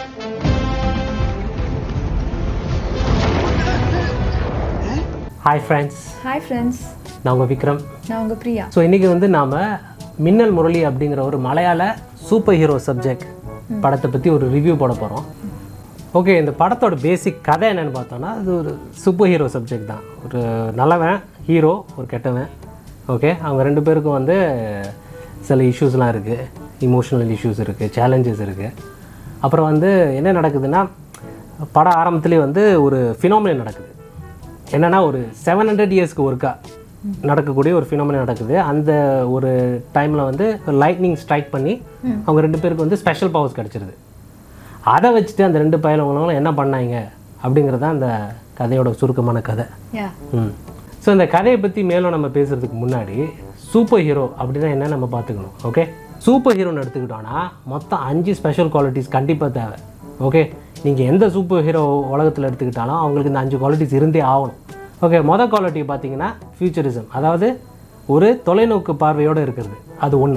Hi friends hi friends நான் உங்கள் விக்ரம் நான் உங்கள் பிரியா ஸோ இன்றைக்கி வந்து நாம் மின்னல் முரளி அப்படிங்கிற ஒரு மலையாள சூப்பர் ஹீரோ சப்ஜெக்ட் படத்தை பற்றி ஒரு ரிவ்யூ போட போகிறோம் ஓகே இந்த படத்தோட பேசிக் கதை என்னன்னு பார்த்தோன்னா அது ஒரு சூப்பர் ஹீரோ சப்ஜெக்ட் தான் ஒரு நல்லவன் ஹீரோ ஒரு கெட்டவன் ஓகே அவங்க ரெண்டு பேருக்கும் வந்து சில இஷ்யூஸ்லாம் இருக்குது இமோஷனல் இஷ்யூஸ் இருக்குது சேலஞ்சஸ் இருக்குது அப்புறம் வந்து என்ன நடக்குதுன்னா பட ஆரம்பத்துலேயே வந்து ஒரு ஃபினோமினல் நடக்குது என்னன்னா ஒரு செவன் ஹண்ட்ரட் இயர்ஸ்க்கு ஒருக்கா நடக்கக்கூடிய ஒரு ஃபினோமினல் நடக்குது அந்த ஒரு டைமில் வந்து லைட்னிங் ஸ்ட்ரைக் பண்ணி அவங்க ரெண்டு பேருக்கு வந்து ஸ்பெஷல் பவர்ஸ் கிடச்சிருது அதை வச்சுட்டு அந்த ரெண்டு பயலவங்களும் என்ன பண்ணாங்க அப்படிங்கிறது தான் அந்த கதையோட சுருக்கமான கதை யா ம் ஸோ இந்த கதையை பற்றி மேலும் நம்ம பேசுகிறதுக்கு முன்னாடி சூப்பர் ஹீரோ அப்படின்னா என்ன நம்ம பார்த்துக்கணும் ஓகே சூப்பர் ஹீரோன்னு எடுத்துக்கிட்டோன்னா மொத்தம் அஞ்சு ஸ்பெஷல் குவாலிட்டிஸ் கண்டிப்பாக தேவை ஓகே நீங்கள் எந்த சூப்பர் ஹீரோ உலகத்தில் எடுத்துக்கிட்டாலும் அவங்களுக்கு இந்த அஞ்சு குவாலிட்டிஸ் இருந்தே ஆகணும் ஓகே மொதல் குவாலிட்டி பார்த்தீங்கன்னா ஃபியூச்சரிசம் அதாவது ஒரு தொலைநோக்கு பார்வையோடு இருக்கிறது அது ஒன்று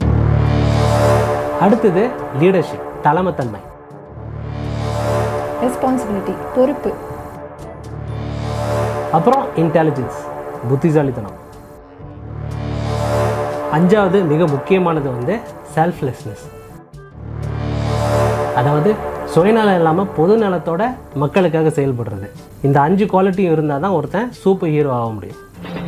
அடுத்தது லீடர்ஷிப் தலைமைத்தன்மை ரெஸ்பான்சிபிலிட்டி பொறுப்பு அப்புறம் இன்டெலிஜென்ஸ் புத்திசாலித்தனம் அஞ்சாவது மிக முக்கியமானது வந்து செல்ஃப்லெஸ்னஸ் அதாவது சுயநலம் இல்லாமல் பொது நலத்தோட மக்களுக்காக செயல்படுறது இந்த அஞ்சு குவாலிட்டியும் இருந்தால் தான் ஒருத்தன் சூப்பர் ஹீரோ ஆக முடியும்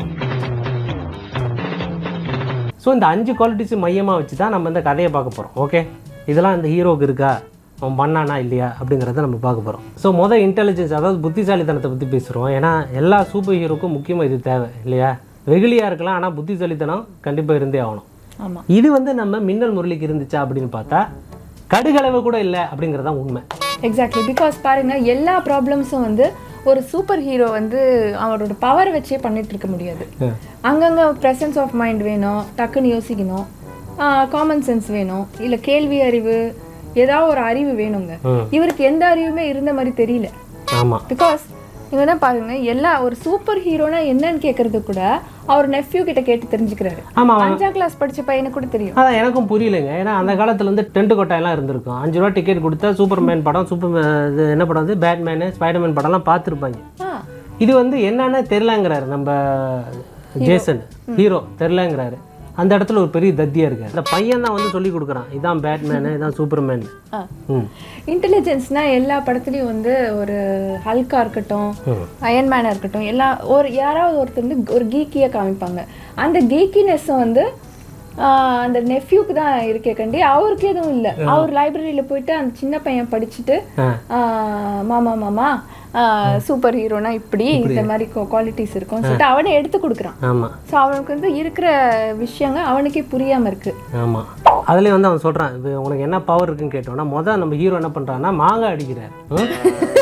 ஸோ இந்த அஞ்சு குவாலிட்டிஸ் மையமாக வச்சு தான் நம்ம இந்த கதையை பார்க்க போகிறோம் ஓகே இதெல்லாம் இந்த ஹீரோவுக்கு இருக்கா அவன் பண்ணானா இல்லையா அப்படிங்கிறத நம்ம பார்க்க போகிறோம் ஸோ மொதல் இன்டெலிஜென்ஸ் அதாவது புத்திசாலித்தனத்தை பற்றி பேசுகிறோம் ஏன்னா எல்லா சூப்பர் ஹீரோக்கும் முக்கியமாக இது தேவை இல்லையா வெகுளியாக இருக்கலாம் ஆனால் புத்திசாலித்தனம் கண்டிப்பாக இருந்தே ஆகணும் ஆமாம் இது வந்து நம்ம மின்னல் முரளிக்கு இருந்துச்சா அப்படின்னு பார்த்தா கடுகளவு கூட இல்லை அப்படிங்கிறதான் உண்மை எக்ஸாக்ட்லி பிகாஸ் பாருங்க எல்லா ப்ராப்ளம்ஸும் வந்து ஒரு சூப்பர் ஹீரோ வந்து அவரோட பவர் வச்சே பண்ணிட்டு இருக்க முடியாது அங்கங்க ப்ரெசன்ஸ் ஆஃப் மைண்ட் வேணும் டக்குன்னு யோசிக்கணும் காமன் சென்ஸ் வேணும் இல்லை கேள்வி அறிவு ஏதாவது ஒரு அறிவு வேணுங்க ம். இவருக்கு எந்த அறிவுமே இருந்த மாதிரி தெரியல ஆமாம் பிகாஸ் இவங்க தான் பாருங்க எல்லா ஒரு சூப்பர் ஹீரோனா என்னன்னு கேட்கறது கூட அவர் நெஃப்யூ கிட்ட கேட்டு தெரிஞ்சுக்கிறாரு ஆமாம் அஞ்சாம் கிளாஸ் படிச்ச பையனுக்கு கூட தெரியும் அதான் எனக்கும் புரியலைங்க ஏன்னா அந்த காலத்துல வந்து டென்ட் கொட்டாயெல்லாம் இருந்திருக்கும் அஞ்சு ரூபா டிக்கெட் கொடுத்தா சூப்பர்மேன் படம் சூப்பர் இது என்ன படம் வந்து பேட்மேனு ஸ்பைடர்மேன் படம்லாம் பார்த்துருப்பாங்க ஆ இது வந்து என்னன்னு தெரிலங்கிறாரு நம்ம ஜேசன் ஹீரோ தெரிலங்கிறாரு அந்த இடத்துல ஒரு பெரிய தத்தியா இருக்கு அந்த பையன் தான் வந்து சொல்லி கொடுக்குறான் இதான் பேட்மேனு இதான் சூப்பர்மேன் ஆ ம் இன்டெலிஜென்ஸ்னா எல்லா படத்துலயும் வந்து ஒரு ஹல்கா இருக்கட்டும் ம். அயன்மேனா இருக்கட்டும் எல்லா ஒரு யாராவது ஒருத்தர் வந்து ஒரு கீக்கியா காமிப்பாங்க அந்த கீக்கினஸ் வந்து ஆஹ், அந்த நெஃப்யூக்கு தான் இருக்கே கண்டி அவருக்கு எதுவும் இல்லை அவர் லைப்ரரியில போயிட்டு அந்த சின்ன பையன் படிச்சுட்டு ஆ ஆஹ், மாமா மாமா சூப்பர் ஹீரோனா இப்படி இந்த மாதிரி குவாலிட்டிஸ் இருக்கும் சொல்லிட்டு அவனே எடுத்து கொடுக்குறான் ஆமாம் ஸோ அவனுக்கு வந்து இருக்கிற விஷயங்க அவனுக்கே புரியாம இருக்கு ஆமாம் அதுலேயே வந்து அவன் சொல்கிறான் இப்போ உனக்கு என்ன பவர் இருக்குன்னு கேட்டோன்னா மொதல் நம்ம ஹீரோ என்ன பண்ணுறான்னா மாங்காய் அடிக்கிறார் ம்?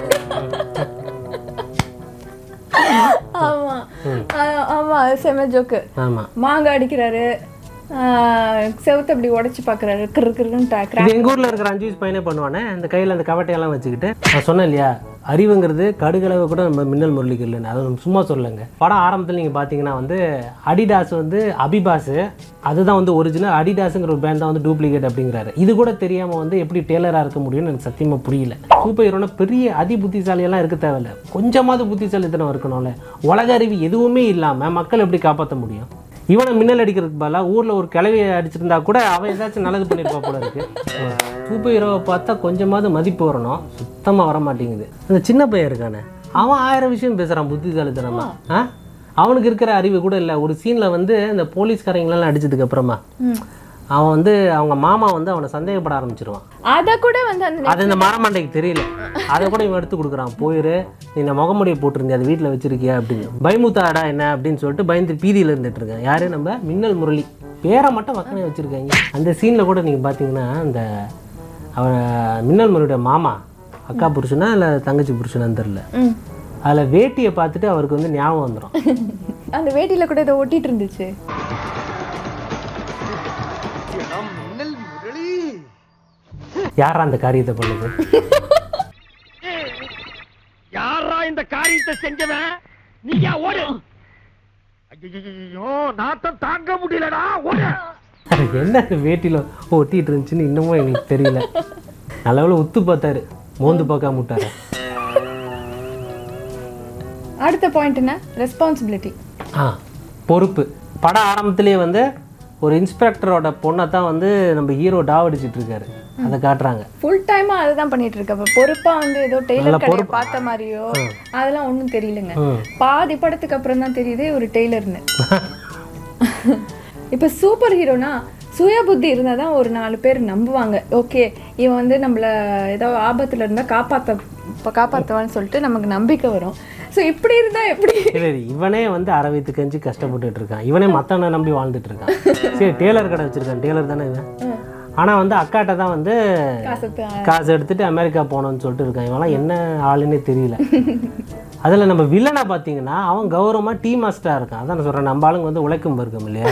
ஆமா ஆஹ், ஆமா அது செம ஜோக்கு ஆமாம் மாங்காய் அடிக்கிறாரு ஆஹ் செவுத்த அப்படி உடைச்சு பாக்குறாரு கிரு கிருன்னு டா- இது எங்கள் ஊரில் இருக்கிற அஞ்சு வயசு பையனே பண்ணுவானே அந்த கையில் அந்த கவட்டையெல்லாம் வச்சுக்கிட்டு நான் சொன்னேன் இல்லையா அறிவுங்கிறது கடுகளவு கூட நம்ம மின்னல் முரளிக்கு இல்லைன்னு அதை நம்ம சும்மா சொல்லலைங்க படம் ஆரம்பத்தில் நீங்கள் பார்த்தீங்கன்னா வந்து அடிடாஸ் வந்து அபிபாஸ் அதுதான் வந்து ஒரிஜினல் அடிடாஸுங்கிற ஒரு பேண்ட் தான் வந்து டூப்ளிகேட் அப்படிங்கிறாரு இது கூட தெரியாமல் வந்து எப்படி டெய்லராக இருக்க முடியும்னு எனக்கு சத்தியமாக புரியல சூப்பர் ஹீரோனா பெரிய அதி புத்திசாலியெல்லாம் இருக்க தேவையில்ல கொஞ்சமாவது புத்திசாலித்தனம் இருக்கணும்ல உலக அறிவு எதுவுமே இல்லாமல் மக்கள் எப்படி காப்பாற்ற முடியும் இவனை மின்னல் அடிக்கிறதுக்கு பதிலாக ஊரில் ஒரு கிளவியை அடிச்சிருந்தா கூட அவன் ஏதாச்சும் நல்லது பண்ணியிருப்பா போல இருக்கு சூப்பர் ஹீரோவை பார்த்தா கொஞ்சமாவது மதிப்பு வரணும் சுத்தமாக வர மாட்டேங்குது அந்த சின்ன பையன் இருக்கானே அவன் ஆயிரம் விஷயம் பேசுகிறான் புத்திசாலித்தனமா ஆ அவனுக்கு இருக்கிற அறிவு கூட இல்லை ஒரு சீனில் வந்து இந்த போலீஸ்காரங்களெல்லாம் அடிச்சதுக்கு அப்புறமா அவன் வந்து அவங்க மாமா வந்து அவனை சந்தேகப்பட ஆரம்பிச்சிருவான் அத கூட வந்து அந்த அது இந்த மரமண்டைக்கு தெரியல அதை கூட இவன் எடுத்து கொடுக்குறான் போயிரு நீ இந்த முகமுடியை போட்டிருந்தியா அது வீட்டில் வச்சிருக்கியா அப்படின்னு பயமுத்தாடா என்ன அப்படின்னு சொல்லிட்டு பயந்து பீதியில் இருந்துட்டு இருக்கேன் யாரு நம்ம மின்னல் முரளி பேரை மட்டும் மக்கனே வச்சிருக்காங்க அந்த சீனில் கூட நீங்கள் பார்த்தீங்கன்னா அந்த அவன் மின்னல் முரளியோட மாமா அக்கா புருஷனா இல்லை தங்கச்சி புருஷனான்னு தெரில ம். அதில் வேட்டியை பார்த்துட்டு அவருக்கு வந்து ஞாபகம் வந்துடும் அந்த வேட்டியில கூட இதை ஒட்டிட்டு இருந்துச்சு யாரா அந்த காரியத்தை பண்ணுது யாரா இந்த காரியத்தை செஞ்சவன் நீயா ஓடு ஐயோ நாத்தம் தாங்க முடியலடா ஓடு அது என்ன அந்த வேட்டியில் ஒட்டிட்டு இருந்துச்சுன்னு இன்னமும் எங்களுக்கு தெரியல நல்லவேளை உத்து பார்த்தாரு மோந்து பார்க்காம விட்டாரு அடுத்த பாயிண்ட் என்ன ரெஸ்பான்சிபிலிட்டி ஆ பொறுப்பு பட ஆரம்பத்திலேயே வந்து ஒரு இன்ஸ்பெக்டரோட பொண்ணை தான் வந்து நம்ம ஹீரோ டாவடிச்சிட்டு இருக்காரு அதை காட்டுறாங்க ஃபுல் டைமா அதுதான் பண்ணிட்டு இருக்க அப்ப பொறுப்பா வந்து ஏதோ நல்ல டெய்லர் கடையை பொறுப்பு. பார்த்த மாதிரியோ அதெல்லாம் ஒண்ணும் தெரியலங்க ம். பாதி படத்துக்கு அப்புறம் தான் தெரியுது ஒரு டெய்லர்னு இப்ப சூப்பர் ஹீரோனா சுய புத்தி இருந்தால் தான் ஒரு நாலு பேர் நம்புவாங்க ஓகே இவன் வந்து நம்மள ஏதோ ஆபத்துல இருந்தா காப்பாத்த இப்ப காப்பாத்துவான்னு சொல்லிட்டு நமக்கு நம்பிக்கை வரும் ஸோ இப்படி இருந்தா எப்படி இல்லை இவனே வந்து அரை வயிற்று கஞ்சி கஷ்டப்பட்டுட்டு இருக்கான் இவனே மற்றவனை நம்பி வாழ்ந்துட்டு இருக்கான் சரி டேலர் கடை வச்சிருக்கான் டேலர் தானே இவன் ஆனால் வந்து அக்காட்ட தான் வந்து காசத்து காசு எடுத்துட்டு அமெரிக்கா போகணும்னு சொல்லிட்டு இருக்கான் இவன்லாம் என்ன ஆளுன்னே தெரியல அதில் நம்ம வில்லனை பார்த்தீங்கன்னா அவன் கௌரவமாக டீ மாஸ்டராக இருக்கான் அதான் நான் சொல்கிறேன் நம்ம ஆளுங்க வந்து உழைக்கும் இருக்கும் இல்லையா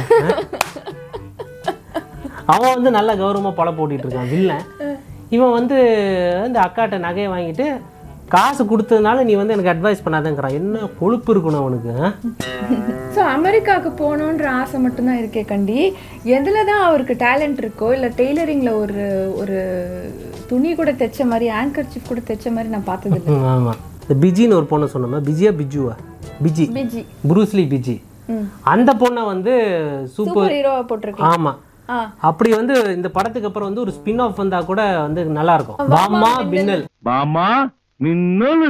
அவன் வந்து நல்ல கௌரவமாக பழ போட்டிட்டு இருக்கான் வில்லன் இவன் வந்து இந்த அக்காட்ட நகையை வாங்கிட்டு காசு கொடுத்ததுனால நீ வந்து எனக்கு அட்வைஸ் பண்ணாதேங்கிறான் என்ன கொழுப்பு இருக்கணும் அவனுக்கு ஆ? ஸோ அமெரிக்காவுக்கு போகணுன்ற ஆசை மட்டும்தான் இருக்கே கண்டி எதில் தான் அவருக்கு டேலண்ட் இருக்கோ இல்லை டெய்லரிங்கில் ஒரு ஒரு துணி கூட தைச்ச மாதிரி ஆங்கர் சிப் கூட தைச்ச மாதிரி நான் பார்த்ததில்ல ம், ஆமா இந்த பிஜின்னு ஒரு பொண்ணை சொன்னோமா பிஜியா பிஜுவா பிஜி பிஜி புரூஸ்லி பிஜி ம் அந்த பொண்ணை வந்து சூப்பர் சூப்பர் ஹீரோவா போட்டிருக்கலாம் ஆமா ஆ அப்படி வந்து இந்த படத்துக்கு அப்புறம் வந்து ஒரு ஸ்பின் ஆஃப் வந்தா கூட வந்து நல்லா இருக்கும் பாமா பின்னல் பாமா மின்னலு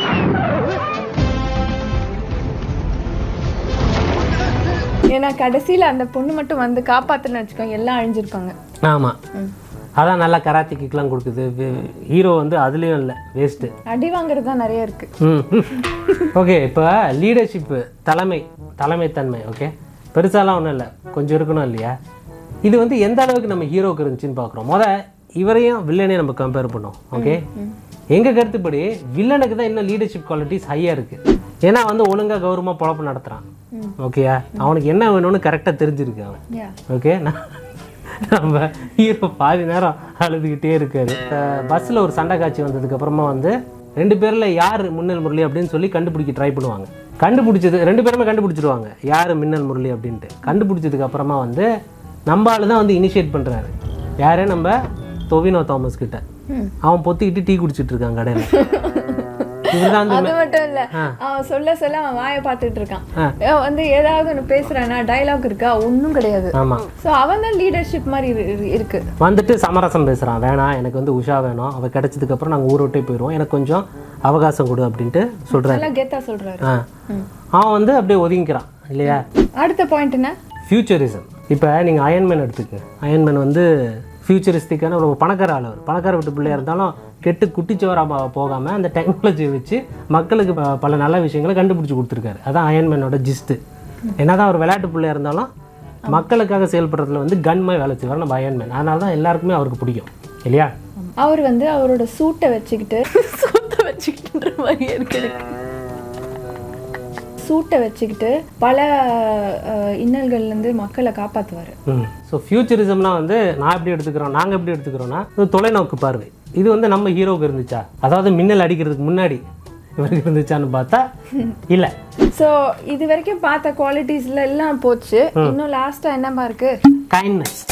ஏன்னா கடைசியில அந்த பொண்ணு மட்டும் வந்து காப்பாத்துன்னு வச்சுக்கோங்க எல்லாம் அழிஞ்சிருப்பாங்க ஆமா ம். அதான் நல்லா கராத்தி கிக்லாம் கொடுக்குது ஹீரோ வந்து அதுலேயும் இல்லை வேஸ்ட்டு அடி வாங்குறது தான் நிறைய இருக்கு ம் ஓகே இப்போ லீடர்ஷிப்பு தலைமை தலைமைத்தன்மை ஓகே பெருசாலாம் ஒன்றும் இல்லை கொஞ்சம் இருக்கணும் இல்லையா இது வந்து எந்த அளவுக்கு நம்ம ஹீரோக்கு இருந்துச்சுன்னு பார்க்குறோம் முத இவரையும் வில்லனையும் நம்ம கம்பேர் பண்ணோம் ஓகே எங்கள் கருத்துப்படி வில்லனுக்கு தான் இன்னும் லீடர்ஷிப் குவாலிட்டிஸ் ஹையாக இருக்குது ஏன்னா வந்து ஒழுங்காக கௌரவமாக பொழப்பு நடத்துகிறான் ஓகேயா அவனுக்கு என்ன வேணும்னு கரெக்டாக தெரிஞ்சிருக்கு அவன் யா ஓகே நான் நம்ம ஹீரோ பாதி நேரம் அழுதுகிட்டே இருக்காரு பஸ்ஸில் ஒரு சண்டை காட்சி வந்ததுக்கு அப்புறமா வந்து ரெண்டு பேரில் யார் மின்னல் முரளி அப்படின்னு சொல்லி கண்டுபிடிக்க ட்ரை பண்ணுவாங்க கண்டுபிடிச்சது ரெண்டு பேருமே கண்டுபிடிச்சிருவாங்க யார் மின்னல் முரளி அப்படின்ட்டு கண்டுபிடிச்சதுக்கு அப்புறமா வந்து நம்ம ஆளு தான் வந்து இனிஷியேட் பண்ணுறாரு யாரே நம்ம தொவினோ தாமஸ் கிட்ட அவன் பொத்திக்கிட்டு டீ குடிச்சிட்டு இருக்கான் கடையில் இதுதான் வந்து அது மட்டும் இல்ல அவன் சொல்ல சொல்ல அவன் வாயை பார்த்துட்டு இருக்கான் ஆ. அவன் வந்து ஏதாவது ஒன்று பேசுறானா டைலாக் இருக்கா ஒன்றும் கிடையாது ஆமாம் ஸோ அவன் தான் லீடர்ஷிப் மாதிரி இரு- இரு- இருக்கு வந்துட்டு சமரசம் பேசுகிறான் வேணாம் எனக்கு வந்து உஷா வேணும் அவள் கிடைச்சதுக்கப்புறம் நாங்கள் ஊரை விட்டே போயிடுவோம் எனக்கு கொஞ்சம் அவகாசம் கொடு அப்படின்ட்டு சொல்கிறாரு நல்லா கெத்தா சொல்றாரு ஆ அவன் வந்து அப்படியே ஒதுங்கிக்கிறான் இல்லையா அடுத்த பாயிண்ட் என்ன ஃபியூச்சரிசம் இப்போ நீங்கள் அயன்மேன் எடுத்துக்க அயன்மேன் வந்து ஃபியூச்சரிஸ்டிக்கான ஒரு பணக்கார ஆள் அவர் பணக்கார வீட்டு பிள்ளையா இருந்தாலும் கெட்டு குட்டிச்சோராக போகாமல் அந்த டெக்னாலஜியை வச்சு மக்களுக்கு ப- பல நல்ல விஷயங்களை கண்டுபிடிச்சி கொடுத்துருக்காரு அதான் அயன்மேனோட ஜிஸ்ட்டு என்னதான் அவர் விளையாட்டு பிள்ளையா இருந்தாலும் மக்களுக்காக செயல்படுறதுல வந்து கன்மாய் வேலை செய்வார் நம்ம அயன்மேன் அதனால தான் எல்லாருக்குமே அவருக்கு பிடிக்கும் இல்லையா அவர் வந்து அவரோட சூட்டை வச்சுக்கிட்டு சூட்டை வச்சுக்கிட்டுன்ற மாதிரியே இருக்கு எனக்கு சூட்டை வச்சுக்கிட்டு பல அஹ், இன்னல்கள்ல இருந்து மக்களை காப்பாத்துவாரு ம் ஸோ ஃபியூச்சரிசம்னா வந்து நான் எப்படி எடுத்துக்கிறோம் நாங்கள் எப்படி எடுத்துக்கிறோம்னா இது தொலைநோக்கு பார்வை இது வந்து நம்ம ஹீரோவுக்கு இருந்துச்சா அதாவது மின்னல் அடிக்கிறதுக்கு முன்னாடி இவருக்கு இருந்துச்சான்னு பார்த்தா இல்லை ஸோ இது வரைக்கும் பார்த்த குவாலிட்டிஸ்ல எல்லாம் போச்சு இன்னும் லாஸ்டா என்னமா இருக்கு கைண்ட்னஸ்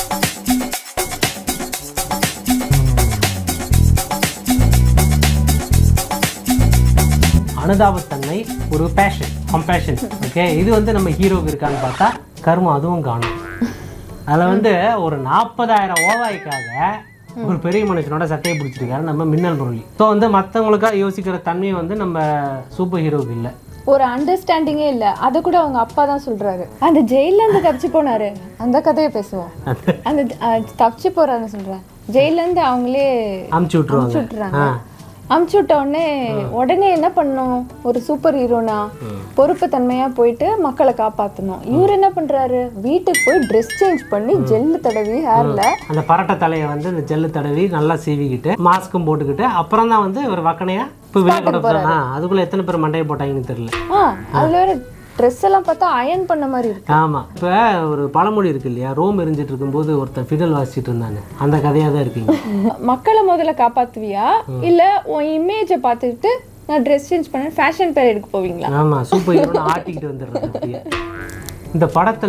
அனுதாபத்தன்மை ஒரு பேஷன் கம்பேஷன் ஓகே இது வந்து நம்ம ஹீரோவுக்கு இருக்கான்னு பார்த்தா கர்மம் அதுவும் காணும் அதில் வந்து ஒரு நாற்பதாயிரம் ஓவாய்க்காக ஒரு பெரிய மனுஷனோட சட்டையை பிடிச்சிருக்காரு நம்ம மின்னல் முரளி ஸோ வந்து மற்றவங்களுக்காக யோசிக்கிற தன்மை வந்து நம்ம சூப்பர் ஹீரோவுக்கு இல்லை ஒரு அண்டர்ஸ்டாண்டிங்கே இல்ல அத கூட அவங்க அப்பா தான் சொல்றாரு அந்த ஜெயில இருந்து தப்பிச்சு போனாரு அந்த கதையை பேசுவோம் அந்த அஹ், தப்பிச்சு போறாருன்னு சொல்றேன் ஜெயில இருந்து அவங்களே அமுச்சு விட்ருவாங்க அமுச்சு விட்டுறாங்க அமுச்சு விட்ட உடனே உடனே என்ன பண்ணும் ஒரு சூப்பர் ஹீரோனா பொறுப்பு தன்மையா போயிட்டு மக்களை காப்பாத்தணும் இவர் என்ன பண்றாரு வீட்டுக்கு போய் ட்ரெஸ் சேஞ்ச் பண்ணி ஜெல்லு தடவி ஹேர்ல அந்த பரட்டை தலையை வந்து இந்த ஜெல்லு தடவி நல்லா சீவிக்கிட்டு மாஸ்க்கும் போட்டுக்கிட்டு அப்புறம் தான் வந்து ஒரு வக்கனையா இப்போ வெளியே கூட போறான் அதுக்குள்ள எத்தனை பேர் மண்டையை போட்டாங்கன்னு தெரியல ஆ அதுல வேற ட்ரெஸ் எல்லாம் பார்த்தா அயன் பண்ண மாதிரி இருக்கு ஆமா இப்போ ஒரு பழமொழி இருக்கு இல்லையா ரோம் எரிஞ்சிட்டு இருக்கும்போது ஒருத்தன் ஃபிடல் வாசிச்சிட்டு இருந்தாங்க அந்த கதையாக தான் இருக்கீங்க மக்களை முதல்ல காப்பாத்துவியா இல்ல உன் இமேஜை பார்த்துக்கிட்டு நான் ட்ரெஸ் சேஞ்ச் பண்ண ஃபேஷன் பேரேடுக்கு போவீங்களா ஆமா சூப்பர் ஹீரோன்னு ஆட்டிக்கிட்டு வந்துடுறது அப்படியே இந்த படத்துல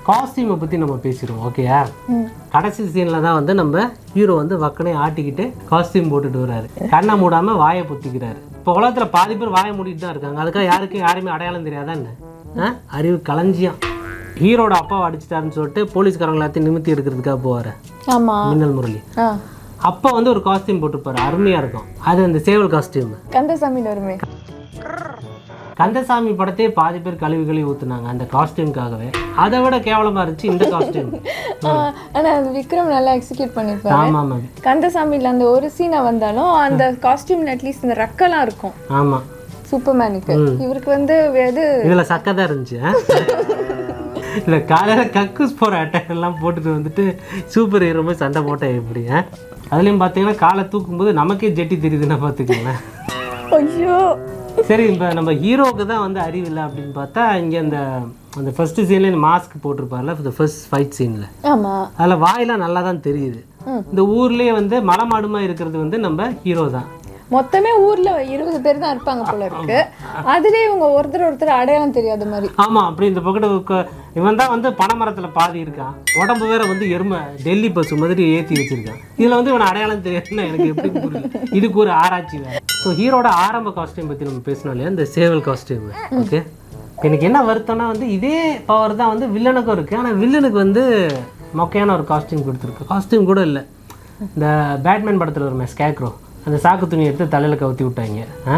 காஸ்டியூமை பற்றி நம்ம பேசிடுவோம் ஓகேயா கடைசி சீனில் தான் வந்து நம்ம ஹீரோ வந்து வக்கனே ஆட்டிக்கிட்டு காஸ்டியூம் போட்டுட்டு வர்றாரு கண்ணை மூடாமல் வாயை பொத்திக்கிறாரு இப்போ உலகத்தில் பாதி பேர் வாயை மூடிட்டு தான் இருக்காங்க அதுக்காக யாருக்கும் யாருமே அடையாளம் தெரியாதா என்ன ஆ? அறிவு களஞ்சியம் ஹீரோட அப்பாவை அடிச்சிட்டாருன்னு சொல்லிட்டு போலீஸ்காரங்க எல்லாத்தையும் நிமித்தி எடுக்கிறதுக்காக போவார் ஆமா மின்னல் முரளி ஆ அப்போ வந்து ஒரு காஸ்டியூம் போட்டுப்பாரு அருமையாக இருக்கும் அது அந்த சேவல் காஸ்டியூம் கந்தசாமியில் வருமே கந்தசாமி படத்தையே பாதி பேர் கழுவி கழுவி ஊத்துனாங்க அந்த காஸ்டியூம்காகவே அதை விட கேவலமா இருந்துச்சு இந்த காஸ்டியூம் ஆ, ஆனா அது விக்ரம் நல்லா எக்ஸிக்யூட் பண்ணிருப்பாரு ஆமா ஆமா கந்தசாமியில் அந்த ஒரு சீனை வந்தாலும் அந்த காஸ்டியூம்ல அட்லீஸ்ட் இந்த ரெக்கெல்லாம் இருக்கும் ஆமா சூப்பர்மேனுக்கு இவருக்கு வந்து எது இதுல சக்கை தான் இருந்துச்சு ஆ? இல்ல காலையில கக்கூஸ் போற அட்டையர் எல்லாம் போட்டுட்டு வந்துட்டு சூப்பர் ஹீரோ மாதிரி சண்டை போட்டேன் எப்படி ஆ? அதுலயும் பாத்தீங்கன்னா காலை தூக்கும்போது நமக்கே ஜெட்டி தெரியுதுன்னா பாத்துக்கோங்களேன் ஐயோ சரி இப்போ நம்ம ஹீரோவுக்கு தான் வந்து அறிவு இல்லை அப்படின்னு பார்த்தா இங்கே அந்த அந்த ஃபர்ஸ்ட் சீன்ல இந்த மாஸ்க் போட்டிருப்பார்ல இந்த ஃபர்ஸ்ட் ஃபைட் சீனில் ஆமா அதில் வாயெல்லாம் நல்லா தான் தெரியுது இந்த ஊர்லேயே வந்து மலமாடுமா இருக்கிறது வந்து நம்ம ஹீரோ தான் மொத்தமே ஊர்ல இருபது பேர் தான் இருப்பாங்க போல இருக்கு அதுலயே இவங்க ஒருத்தர் ஒருத்தர் அடையாளம் தெரியாத மாதிரி ஆமாம் அப்படி இந்த பக்கத்து இவன் தான் வந்து பனைமரத்தில் பாதி இருக்கான் உடம்பு வேற வந்து எருமை டெல்லி பஸ் மாதிரி ஏற்றி வச்சிருக்கான் இதில் வந்து இவன் அடையாளம் தெரியாதுன்னா எனக்கு எப்படி புரியல இதுக்கு ஒரு ஆராய்ச்சி வேறு ஸோ ஹீரோட ஆரம்ப காஸ்டியூம் பற்றி நம்ம பேசணும் இல்லையா இந்த சேவல் காஸ்டியூம் ஓகே எனக்கு என்ன வருத்தம்னா வந்து இதே பவர் தான் வந்து வில்லனுக்கும் இருக்குது ஆனால் வில்லனுக்கு வந்து மொக்கையான ஒரு காஸ்டியூம் கொடுத்துருக்கு காஸ்டியூம் கூட இல்லை இந்த பேட்மேன் படத்தில் வருமே ஸ்கேக்ரோ அந்த சாக்கு துணி எடுத்து தலையில் கவுத்தி விட்டாங்க ஆ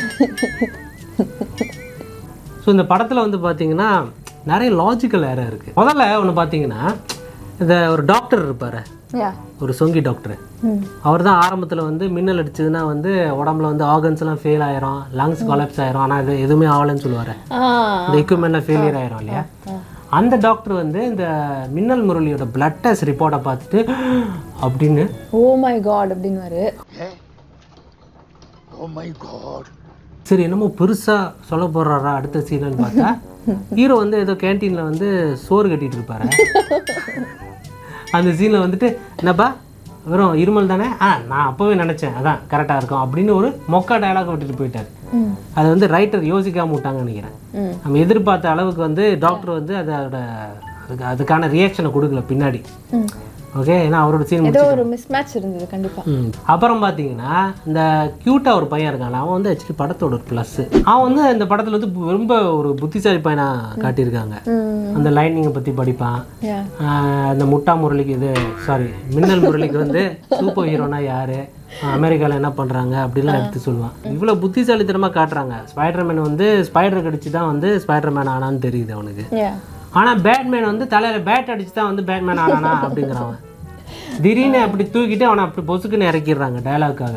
ஸோ இந்த படத்தில் வந்து பார்த்தீங்கன்னா நிறைய லாஜிக்கல் ஏரா இருக்குது முதல்ல ஒன்று பார்த்தீங்கன்னா இந்த ஒரு டாக்டர் இருப்பார் யா ஒரு சொங்கி டாக்டர் அவர் தான் ஆரம்பத்தில் வந்து மின்னல் அடிச்சதுன்னா வந்து உடம்புல வந்து ஆர்கன்ஸ் எல்லாம் ஃபெயில் ஆயிரும் லங்ஸ் கொலாப்ஸ் ஆயிரும் ஆனால் இது எதுவுமே ஆகலைன்னு சொல்லுவார் ஆ இந்த எக்யூப்மெண்ட்லாம் ஃபெயிலியர் ஆயிரும் இல்லையா அந்த டாக்டர் வந்து இந்த மின்னல் முரளியோட பிளட் டெஸ்ட் ரிப்போர்ட்டை பார்த்துட்டு அப்படின்னு ஓ மை காட் அப்படின்னு ஓ மை காட் சரி என்னமோ பெருசாக சொல்ல போடுறாரா அடுத்த சீனன்னு பார்த்தா ஹீரோ வந்து ஏதோ கேன்டீனில் வந்து சோறு கட்டிட்டு இருப்பாரு அந்த சீனில் வந்துட்டு என்னப்பா வெறும் இருமல் தானே ஆ நான் அப்போவே நினச்சேன் அதான் கரெக்டாக இருக்கும் அப்படின்னு ஒரு மொக்கா டயலாக் விட்டுட்டு போயிட்டார் ம் அது வந்து ரைட்டர் யோசிக்காம விட்டாங்கன்னு நினைக்கிறேன் ம் நம்ம எதிர்பார்த்த அளவுக்கு வந்து டாக்டர் வந்து அதோட அதுக்கு அதுக்கான ரியாக்ஷனை கொடுக்கல பின்னாடி ம் ஓகே ஏன்னா அவரோட சீன் ஏதோ ஒரு மிஸ் மேட்ச் இருந்தது கண்டிப்பா ம். அப்புறம் பார்த்தீங்கன்னா இந்த க்யூட்டாக ஒரு பையன் இருக்கான் அவன் வந்து ஆக்சுவலி படத்தோட ஒரு ப்ளஸ் அவன் வந்து இந்த படத்தில் வந்து பு- ரொம்ப ஒரு புத்திசாலி பையனா காட்டியிருக்காங்க ம் அந்த லைனிங்கை பற்றி படிப்பான் யா ஆஹ் அந்த முட்டா முரளிக்கு இது சாரி மின்னல் முரளிக்கு வந்து சூப்பர் ஹீரோனா யார் அமெரிக்காவில் என்ன பண்ணுறாங்க அப்படிலாம் எடுத்து சொல்லுவான் இவ்வளோ புத்திசாலித்தனமாக காட்டுறாங்க ஸ்பைடர்மேன் வந்து ஸ்பைடர் கடிச்சு தான் வந்து ஸ்பைடர்மேன் ஆனான்னு தெரியுது அவனுக்கு யா ஆனால் பேட்மேன் வந்து தலையில் பேட் அடிச்சு தான் வந்து பேட்மேன் ஆனானா அப்படிங்கிறான் திடீர்னு அப்படி தூக்கிட்டு அவனை அப்படி பொசுக்குன்னு இறக்கிடுறாங்க டயலாக்காக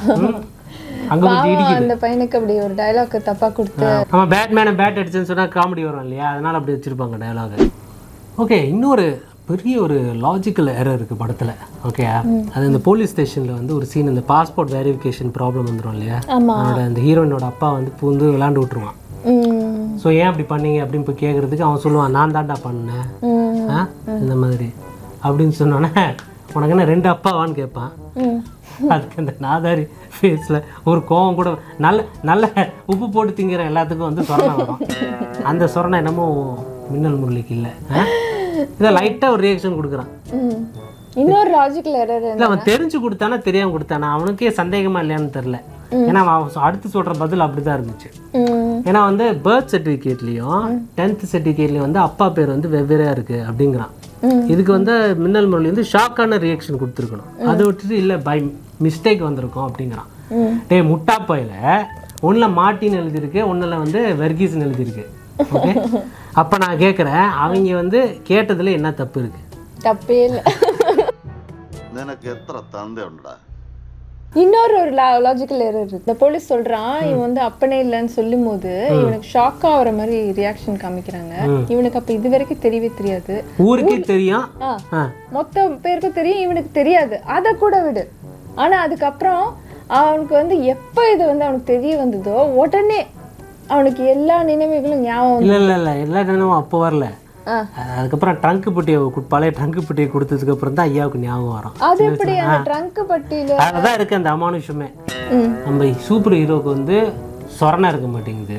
அங்கே போய் இடிக்குது அந்த பையனுக்கு அப்படி ஒரு டயலாக் தப்பா கொடுத்து அவன் பேட்மேனை பேட் அடிச்சுன்னு சொன்னால் காமெடி வரும் இல்லையா அதனால அப்படி வச்சிருப்பாங்க டயலாக் ஓகே இன்னொரு பெரிய ஒரு லாஜிக்கல் எரர் இருக்குது படத்தில் ஓகே அது இந்த போலீஸ் ஸ்டேஷனில் வந்து ஒரு சீன் இந்த பாஸ்போர்ட் வெரிஃபிகேஷன் ப்ராப்ளம் வந்துடும் இல்லையா ஆமா அவனோட அந்த ஹீரோயினோட அப்பா வந்து பூந்து விளாண்டு விட்டுருவான் ம் ஸோ ஏன் அப்படி பண்ணீங்க அப்படின்னு போய் கேட்குறதுக்கு அவன் சொல்லுவான் நான் தான்டா பண்ணேன் ம் ஆ இந்த மாதிரி அப்படின்னு சொன்னோன்னே உனக்கு என்ன ரெண்டு அப்பாவான்னு கேட்பான் ம் அதுக்கு அந்த நாதாரி ஃபேஸில் ஒரு கோவம் கூட நல்ல நல்ல உப்பு போட்டு திங்கிற எல்லாத்துக்கும் வந்து சொரணை வரும் அந்த சொரணை என்னமோ மின்னல் முரளிக்கு இல்லை இதை லைட்டாக ஒரு ரியாக்ஷன் கொடுக்குறான் ம் இன்னொரு லாஜிக்கல் எரர் இல்லை அவன் தெரிஞ்சு கொடுத்தானா தெரியாமல் கொடுத்தானா அவனுக்கே சந்தேகமா இல்லையான்னு தெரில ஏன்னா அவன் சொ- அடுத்து சொல்கிற பதில் அப்படி தான் இருந்துச்சு ம் ஏன்னா வந்து பர்த் சர்டிஃபிகேட்லேயும் டென்த் சர்டிஃபிகேட்லேயும் வந்து அப்பா பேர் வந்து வெவ்வேறையாக இருக்குது அப்படிங்கிறான் ம். இதுக்கு வந்து மின்னல் முரளி வந்து ஷாக்கான ரியாக்ஷன் கொடுத்துருக்கணும் அதை விட்டுட்டு இல்லை பை மிஸ்டேக் வந்திருக்கும் அப்படிங்கிறான் ம் டேய் முட்டா பையில ஒன்றில் மாட்டின்னு எழுதியிருக்கு ஒன்றில் வந்து வெர்கீஸ்னு எழுதியிருக்கு ஓகே அப்போ நான் கேட்குறேன் அவங்க வந்து கேட்டதில் என்ன தப்பு இருக்குது தப்பே இல்லை നിനക്ക് എത്ര തന്തയുണ്ടടാ இன்னொரு ஒரு லாஜிக்கல் எரர் இருக்கு இந்த போலீஸ் சொல்றான் இவன் வந்து அப்பனே இல்லைன்னு சொல்லும் போது இவனுக்கு ஷாக் ஆகுற மாதிரி ரியாக்ஷன் காமிக்கிறாங்க இவனுக்கு அப்ப இது வரைக்கும் தெரியவே தெரியாது ஊருக்கே தெரியும் ஆ ஆ மொத்த பேருக்கும் தெரியும் இவனுக்கு தெரியாது அதை கூட விடு ஆனா அதுக்கப்புறம் அவனுக்கு வந்து எப்ப இது வந்து அவனுக்கு தெரிய வந்ததோ உடனே அவனுக்கு எல்லா நினைவுகளும் ஞாபகம் வந்து- இல்லை இல்லை இல்லை எல்லா நேரமும் அப்போ வரல ஆ. அதுக்கப்புறம் ட்ரங்க் பெட்டியை கு- பழைய ட்ரங்க் பெட்டியை கொடுத்ததுக்கு அப்புறம் தான் ஐயாவுக்கு ஞாபகம் வரும் அது எப்படி அந்த ட்ரங்க் பட்டியில அதில் தான் இருக்குது அந்த அமானுஷமே ம் நம்ம சூப்பர் ஹீரோக்கு வந்து சொரணை இருக்க மாட்டேங்குது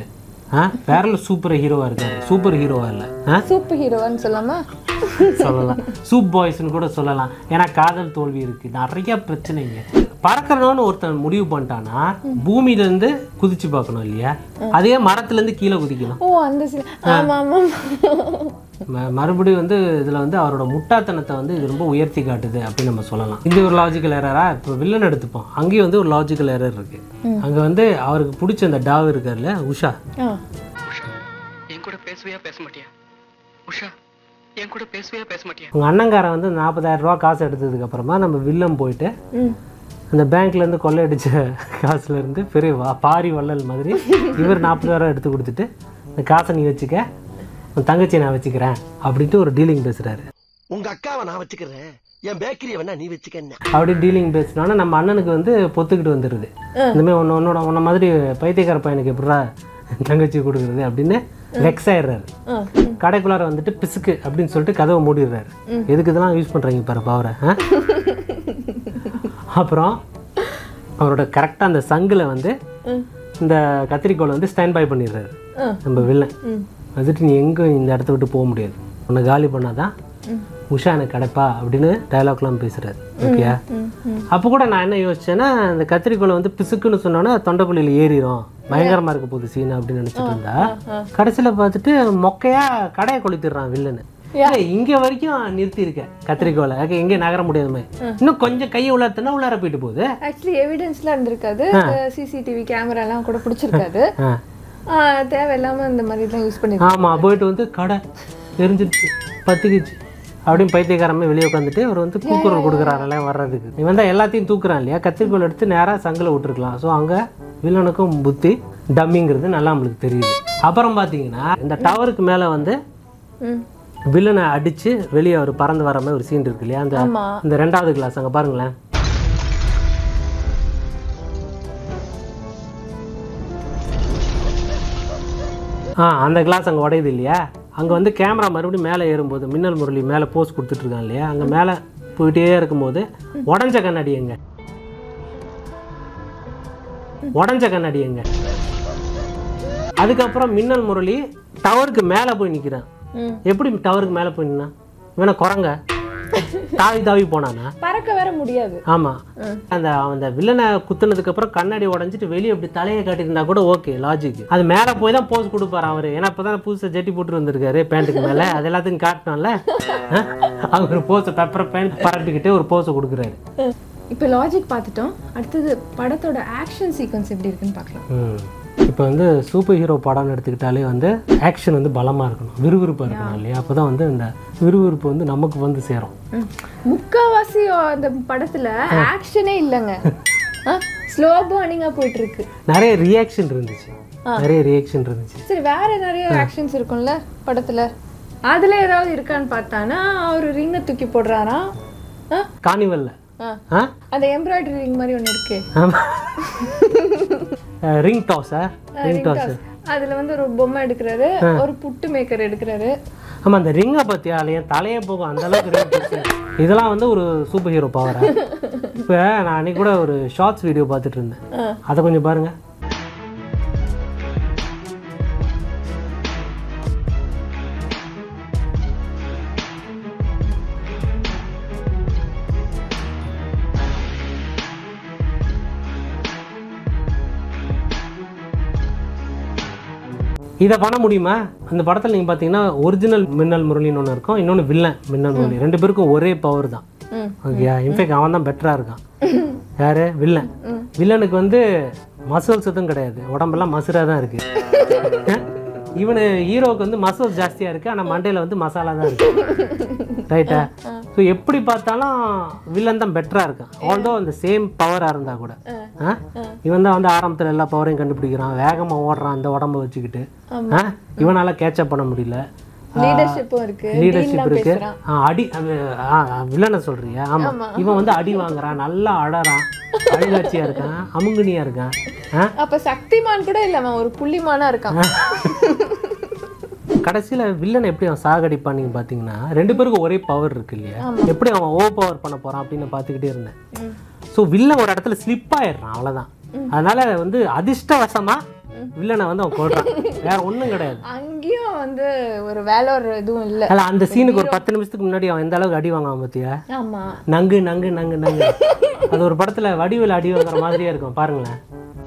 ஆ வேற சூப்பர் ஹீரோவா இருக்காரு சூப்பர் ஹீரோவா இல்லை ஆ சூப்பர் ஹீரோன்னு சொல்லாமா சொல்லலாம் சூப் பாய்ஸ்னு கூட சொல்லலாம் ஏன்னா காதல் தோல்வி இருக்கு நிறைய பிரச்சனைங்க பறக்கணும்னு ஒருத்தன் முடிவு பண்ணிட்டானா பூமியில இருந்து குதிச்சு பார்க்கணும் இல்லையா அதே மரத்துல இருந்து கீழே குதிக்கணும் ஓ அந்த scene. ஆமா ஆமா ம- மறுபடியும் வந்து இதுல வந்து அவரோட முட்டாத்தனத்தை வந்து இது ரொம்ப உயர்த்தி காட்டுது அப்படின்னு நம்ம சொல்லலாம் இது ஒரு லாஜிக்கல் எரரா இப்போ வில்லன் எடுத்துப்போம் அங்கேயும் வந்து ஒரு லாஜிக்கல் எரர் இருக்கு அங்க வந்து அவருக்கு பிடிச்ச அந்த டாவ் இருக்கார்ல உஷா ஆ உஷா என் கூட பேசுவியா பேச மாட்டியா உஷா என் கூட பேசுவியா பேச மாட்டியா உங்க அண்ணங்காரன் வந்து நாற்பதாயிரம் ரூபா காசு எடுத்ததுக்கு அப்புறமா நம்ம வில்லன் போயிட்டு ம் அந்த பேங்க்ல இருந்து கொள்ளையடிச்ச காசுல இருந்து பெரிய வா- பாரி வள்ளல் மாதிரி இவர் நாற்பதாயிரம் எடுத்து கொடுத்துட்டு இந்த காசை நீ வச்சுக்க உன் தங்கச்சியை நான் வச்சுக்கிறேன் அப்படின்ட்டு ஒரு டீலிங் பேசுறாரு உங்க அக்காவை நான் வச்சுக்கிறேன் என் பேக்கரியை வேணா நீ வச்சுக்க அப்படி டீலிங் பேசினோன்னா நம்ம அண்ணனுக்கு வந்து பொத்துக்கிட்டு வந்துடுது இனிமேல் உன்ன உன்னோட உன்ன மாதிரி பைத்தியக்கார பையனுக்கு எப்படா தங்கச்சி கொடுக்குறது அப்படின்னு வெக்ஸ் ஆயிடுறாரு ஆ கடைக்குள்ளார வந்துட்டு பிசுக்கு அப்படின்னு சொல்லிட்டு கதவை மூடிடுறாரு எதுக்கு இதெல்லாம் யூஸ் பண்ணுறீங்க பாரு பவரை அப்புறம் அவரோட கரெக்டாக அந்த சங்கில் வந்து இந்த கத்திரிக்கோலை வந்து ஸ்டாண்ட் பை பண்ணிடுறாரு நம்ம வில்லன் வந்துட்டு நீ எங்கே இந்த இடத்த விட்டு போக முடியாது உன்னை காலி பண்ணாதான் உஷா எனக்கு கிடைப்பா அப்படின்னு டயலாக்லாம் பேசுறாரு ஓகேயா அப்போ கூட நான் என்ன யோசிச்சேன்னா இந்த கத்திரிக்கோலை வந்து பிசுக்குன்னு சொன்னோன்னா தொண்டைக்குழியில் ஏறிடும் பயங்கரமா இருக்க போகுது சீன் அப்படின்னு நினைச்சிட்டு இருந்தா கடைசியில பார்த்துட்டு மொக்கையா கடையை கொளுத்திடுறான் வில்லனு ஏய், இங்க வரைக்கும் நிறுத்தி இருக்க கத்திரிக்கோலை ஓகே எங்கே நகர முடியாத மாதிரி இன்னும் கொஞ்சம் கையை உள்ளாருத்தனா உள்ளார போயிட்டு போகுது ஆக்சுவலி எவிடன்ஸ்லாம் இருந்திருக்காது சிசிடிவி கேமராலாம் கூட பிடிச்சிருக்காது ஆ. ஆ, தேவையில்லாம இந்த மாதிரி தான் யூஸ் பண்ணிருக்காங்க ஆமா போயிட்டு வந்து கடை தெரிஞ்சிருச்சு பத்துக்குச்சு அப்படின்னு பைத்தியக்காரமே வெளியே உட்காந்துட்டு அவர் வந்து கூக்குரல் கொடுக்குறாருல வர்றதுக்கு இவன் தான் எல்லாத்தையும் தூக்குறான் இல்லையா கத்திரிக்கோல் எடுத்து நேராக சங்கில் விட்டுருக்கலாம் ஸோ அங்கே வில்லனுக்கும் புத்தி டம்மிங்கிறது நல்லா நம்மளுக்கு தெரியுது அப்புறம் பார்த்தீங்கன்னா இந்த டவருக்கு மேலே வந்து ம் வில்லனை அடித்து வெளியே அவர் பறந்து வர மாதிரி ஒரு சீன் இருக்கு இல்லையா அந்த ஆமா. இந்த ரெண்டாவது கிளாஸ் அங்கே பாருங்களேன் ஆ அந்த கிளாஸ் அங்கே உடையுது இல்லையா அங்கே வந்து கேமரா மறுபடியும் மேலே ஏறும்போது மின்னல் முரளி மேலே போஸ் கொடுத்துட்ருக்கான் இல்லையா அங்கே மேலே போயிட்டே இருக்கும்போது உடஞ்ச கண்ணாடி எங்க உடஞ்ச கண்ணாடி எங்க அதுக்கப்புறம் மின்னல் முரளி டவருக்கு மேலே போய் நிற்கிறான் ம். எப்படி டவருக்கு மேலே போய் நின்னா இவனை குரங்க தாவி தாவி போனானா பறக்க வேற முடியாது ஆமா அந்த அந்த வில்லனை குத்துனதுக்கு அப்புறம் கண்ணாடி உடைஞ்சிட்டு வெளியே இப்படி தலையை காட்டியிருந்தா கூட ஓகே லாஜிக் அது மேல போய் தான் போஸ் கொடுப்பாரு அவரு ஏன்னா இப்பதான் புதுசா ஜெட்டி போட்டு வந்திருக்காரு பேண்ட்டுக்கு மேல அது எல்லாத்துக்கும் காட்டணும்ல அவர் ஒரு போஸை பெப்பர் பேண்ட் பரப்பிக்கிட்டு ஒரு போஸை கொடுக்குறாரு இப்போ லாஜிக் பார்த்துட்டோம் அடுத்தது படத்தோட ஆக்ஷன் சீக்வன்ஸ் எப்படி இருக்குன்னு பார்க்கலாம் ம். இப்போ வந்து சூப்பர் ஹீரோ படம்னு எடுத்துக்கிட்டாலே வந்து ஆக்ஷன் வந்து பலமாக இருக்கணும் விறுவிறுப்பாக இருக்கணும் இல்லையா அப்போ தான் வந்து இந்த விறுவிறுப்பு வந்து நமக்கு வந்து சேரும் ம். முக்காவாசி அந்த படத்துல ஆக்ஷனே இல்லைங்க ஸ்லோ பர்னிங்கா போயிட்டு இருக்கு நிறைய ரியாக்ஷன் இருந்துச்சு நிறைய ரியாக்ஷன் இருந்துச்சு சரி வேற நிறைய ஆக்ஷன்ஸ் இருக்கும்ல படத்துல அதுல ஏதாவது இருக்கான்னு பார்த்தானா அவர் ரிங்கை தூக்கி போடுறாராம் ஆ? கார்னிவல்ல ஆ. ஆ அந்த எம்ப்ராய்டரி ரிங் மாதிரி ஒண்ணு இருக்கு ரிங் டாஸா ரிங் டாஸ் அதுல வந்து ஒரு பொம்மை எடுக்கிறாரு ஒரு புட்டு மேக்கர் எடுக்கிறாரு ஆமா அந்த ரிங்கை பத்தி என் தலையே போகும் அந்த அளவுக்கு ring இருக்கு. இதெல்லாம் வந்து ஒரு சூப்பர் ஹீரோ பவரா இப்போ நான் அன்னைக்கு கூட ஒரு ஷார்ட்ஸ் வீடியோ பார்த்துட்டு இருந்தேன் அதை கொஞ்சம் பாருங்க இதை பண்ண முடியுமா அந்த படத்தில் நீங்கள் பார்த்தீங்கன்னா ஒரிஜினல் மின்னல் முரளின்னு ஒன்று இருக்கும் இன்னொன்று வில்லன் மின்னல் முரளி ரெண்டு பேருக்கும் ஒரே பவர் தான் ம். ஓகேயா இன்ஃபேக்ட் அவன் தான் பெட்டராக இருக்கான் யாரு வில்லன் வில்லனுக்கு வந்து மசல் சுத்தம் கிடையாது உடம்பெல்லாம் மசுராக தான் இருக்கு இவனு ஹீரோவுக்கு வந்து மசல் ஜாஸ்தியாக இருக்கு ஆனால் மண்டையில் வந்து மசாலா தான் இருக்கு ரைட்டா ஸோ எப்படி பார்த்தாலும் வில்லன் தான் பெட்டராக இருக்கான் ஆல்தோ அந்த சேம் பவராக இருந்தா கூட ஆ? இவன் தான் வந்து ஆரம்பத்தில் எல்லா பவரையும் கண்டுபிடிக்கிறான் வேகமாக ஓடுறான் அந்த உடம்ப வச்சுக்கிட்டு ஆ? இவனால கேட்சப் பண்ண முடியல லீடர்ஷிப்பும் இருக்கு லீடர்ஷிப் டீல்லாம் இருக்கு பேசுறான் ஆ, அடி வில்லனை சொல்றியா ஆமா இவன் வந்து அடி வாங்குறான் நல்லா அழறான் அழுகாட்சியா இருக்கான் அமுங்குனியா இருக்கான் ஆ? அப்ப சக்திமான் கூட இல்ல அவன் ஒரு புள்ளிமானா இருக்கான் கடைசியில வில்லனை எப்படி அவன் சாகடிப்பான் நீங்க பாத்தீங்கன்னா ரெண்டு பேருக்கும் ஒரே பவர் இருக்கு இல்லையா எப்படி அவன் ஓவர் பவர் பண்ண போறான் அப்படின்னு பார்த்துக்கிட்டே இருந்தேன் ஸோ வில்லன் ஒரு இடத்துல ஸ்லிப் ஆயிடுறான் அவ்வளவுதான் அதனால வந்து அதிர்ஷ்டவசமா வில்லனை வந்து அவன் கொள்றான் வேற ஒன்றும் கிடையாது அங்கேயும் வந்து ஒரு வேலை ஒரு இதுவும் இல்ல அல்ல அந்த சீனுக்கு ஒரு பத்து நிமிஷத்துக்கு முன்னாடி அவன் எந்த அளவுக்கு அடி வாங்குவான் பார்த்தியா ஆமா நங்கு நங்கு நங்கு நங்கு அது ஒரு படத்துல வடிவில் அடி வாங்குற மாதிரியே இருக்கும் பாருங்களேன்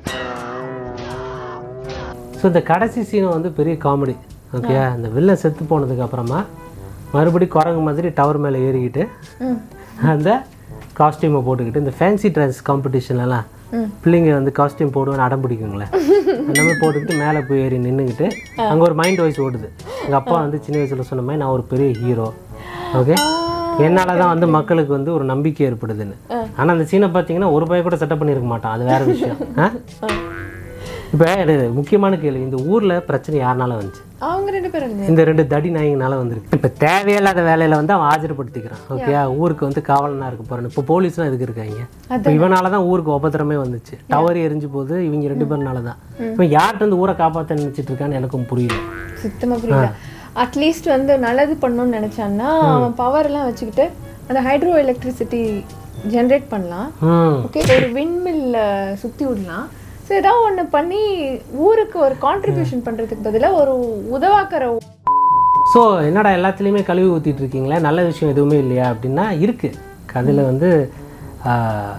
ஸோ இந்த கடைசி சீனை வந்து பெரிய காமெடி ஓகே அந்த வில்லன் செத்து போனதுக்கு அப்புறமா மறுபடி குரங்கு மாதிரி டவர் மேலே ஏறிக்கிட்டு ம். அந்த காஸ்டியூமை போட்டுக்கிட்டு இந்த ஃபேன்சி ட்ரெஸ் காம்படிஷன்லலாம் பிள்ளைங்க வந்து காஸ்டியூம் போடுவேன்னு அடம் பிடிக்குங்களே அந்த மாதிரி போட்டுக்கிட்டு மேலே போய் ஏறி நின்றுக்கிட்டு அங்கே ஒரு மைண்ட் வாய்ஸ் ஓடுது எங்கள் அப்பா வந்து சின்ன வயசில் சொன்ன மாதிரி நான் ஒரு பெரிய ஹீரோ ஓகே என்னால தான் வந்து மக்களுக்கு வந்து ஒரு நம்பிக்கை ஏற்படுதுன்னு ஆனால் அந்த சீனை பார்த்தீங்கன்னா ஒரு பைய கூட செட்டப் பண்ணியிருக்க மாட்டான் அது வேற விஷயம் இப்போ முக்கியமான கேள்வி இந்த ஊரில் பிரச்சனை யாருனால வந்துச்சு அவங்க ரெண்டு பேரும் இல்லையா? இந்த ரெண்டு தடி நாய்ங்கனால வந்திருக்கு இப்போ தேவையில்லாத வேலையில வந்து அவன் ஆஜர்படுத்திக்கிறான் ஓகே ஊருக்கு வந்து காவலனா இருக்க போறேன் இப்போ போலீஸ்லாம் எதுக்கு இருக்காங்க இப்போ இவனால தான் ஊருக்கு உபத்திரமே வந்துச்சு டவர் எரிஞ்சு போகுது இவங்க ரெண்டு பேர்னால தான் இப்போ யார்கிட்ட இருந்து ஊரை காப்பாற்ற நினைச்சிட்டு இருக்கான்னு எனக்கும் புரியல சுத்தமா புரியல அட்லீஸ்ட் வந்து நல்லது பண்ணணும்னு நினைச்சான்னா அவன் பவர் எல்லாம் வச்சுக்கிட்டு அந்த ஹைட்ரோ எலக்ட்ரிசிட்டி ஜென்ரேட் பண்ணலாம் ம் ஓகே ஒரு விண்மில்ல சுத்தி விடலாம் ஸோ ஏதாவது ஒண்ணு பண்ணி ஊருக்கு ஒரு கான்ட்ரிபியூஷன் பண்றதுக்கு பதிலா ஒரு உதவாக்கற ஸோ என்னடா எல்லாத்துலேயுமே கழுவி ஊற்றிட்டு இருக்கீங்களே நல்ல விஷயம் எதுவுமே இல்லையா அப்படின்னா இருக்கு கதையில் வந்து ஆஹ்,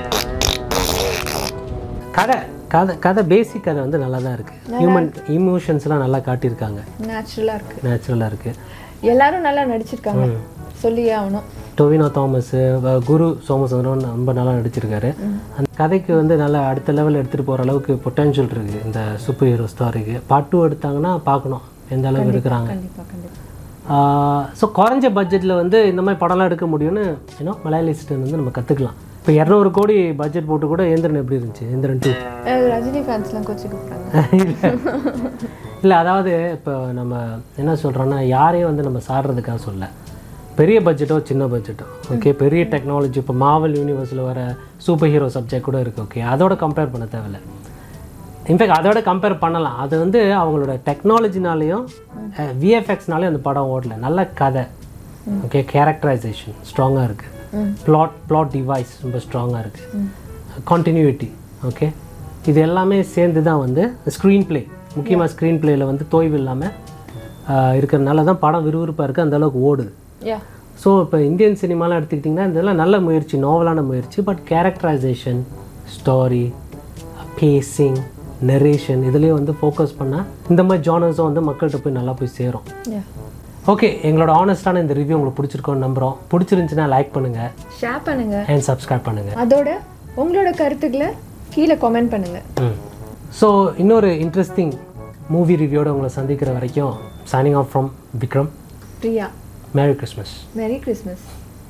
கதை கதை கதை பேசிக் கதை வந்து நல்லா தான் இருக்குது ஹியூமன் இமோஷன்ஸ்லாம் நல்லா காட்டியிருக்காங்க நேச்சுரலா இருக்கு நேச்சுரலாக இருக்குது எல்லாரும் நல்லா நடிச்சிருக்காங்க சொல்லியே ஆகணும் டொவினோ தாமஸ் வ- குரு சோமசுந்தரம் ரொம்ப நல்லா நடிச்சிருக்காரு அந்த கதைக்கு வந்து நல்லா அடுத்த லெவல் எடுத்துகிட்டு போகிற அளவுக்கு பொட்டென்ஷியல் இருக்குது இந்த சூப்பர் ஹீரோ ஸ்டாரிக்கு பார்ட் டூ எடுத்தாங்கன்னா பார்க்கணும் எந்த அளவுக்கு எடுக்கிறாங்க கண்டிப்பா கண்டிப்பா ஸோ குறைஞ்ச பட்ஜெட்டில் வந்து இந்த மாதிரி படம்லாம் எடுக்க முடியும்னு ஏன்னா மலையாளிஸ்ட்டு வந்து நம்ம கற்றுக்கலாம் இப்போ இரநூறு கோடி பட்ஜெட் போட்டு கூட ஏந்திரன் எப்படி இருந்துச்சு ஏந்திரன் டூ அஹ் ரஜினி ஃபேன்ஸ்லாம் கோச்சிக்க போறாங்க இல்லை அதாவது இப்போ நம்ம என்ன சொல்கிறோன்னா யாரையும் வந்து நம்ம சாடுறதுக்காக சொல்ல பெரிய பட்ஜெட்டோ சின்ன பட்ஜெட்டோ ஓகே பெரிய டெக்னாலஜி இப்போ மாவல் யூனிவர்ஸில் வர சூப்பர் ஹீரோ சப்ஜெக்ட் கூட இருக்குது ஓகே அதோட கம்பேர் பண்ண தேவையில்ல இன்ஃபேக்ட் அதோட கம்பேர் பண்ணலாம் அது வந்து அவங்களோட டெக்னாலஜினாலையும் விஎஃப்எக்ஸ்னாலையும் அந்த படம் ஓடல நல்ல கதை ஓகே கேரக்டரைசேஷன் ஸ்ட்ராங்காக இருக்குது பிளாட் பிளாட் டிவைஸ் ரொம்ப ஸ்ட்ராங்காக இருக்குது கான்டினியூட்டி ஓகே இது எல்லாமே சேர்ந்து தான் வந்து ஸ்க்ரீன் ப்ளே முக்கியமாக ஸ்க்ரீன் ப்ளேயில் வந்து தோய்வு இல்லாமல் இருக்கிறதுனால தான் படம் விறுவிறுப்பாக இருக்குது அந்த அளவுக்கு ஓடுது யா ஸோ இப்போ இந்தியன் சினிமாலாம் எடுத்துக்கிட்டிங்கன்னா இதெல்லாம் நல்ல முயற்சி நாவலான முயற்சி but characterisation story pacing narration இதுலேயே வந்து ஃபோக்கஸ் பண்ணால் இந்த மாதிரி ஜானர்ஸும் வந்து மக்கள்கிட்ட போய் நல்லா போய் சேரும் யா ஓகே எங்களோட ஆனஸ்டான இந்த ரிவ்யூ உங்களுக்கு பிடிச்சிருக்கோன்னு நம்புகிறோம் பிடிச்சிருந்துச்சுன்னா லைக் பண்ணுங்கள் ஷேர் பண்ணுங்க அண்ட் சப்ஸ்கிரைப் பண்ணுங்கள் அதோட உங்களோட கருத்துக்களை கீழே கமெண்ட் பண்ணுங்க ம் ஸோ இன்னொரு இன்ட்ரெஸ்டிங் மூவி ரிவ்யூவோட உங்களை சந்திக்கிற வரைக்கும் signing off from Vikram Priya merry Christmas merry Christmas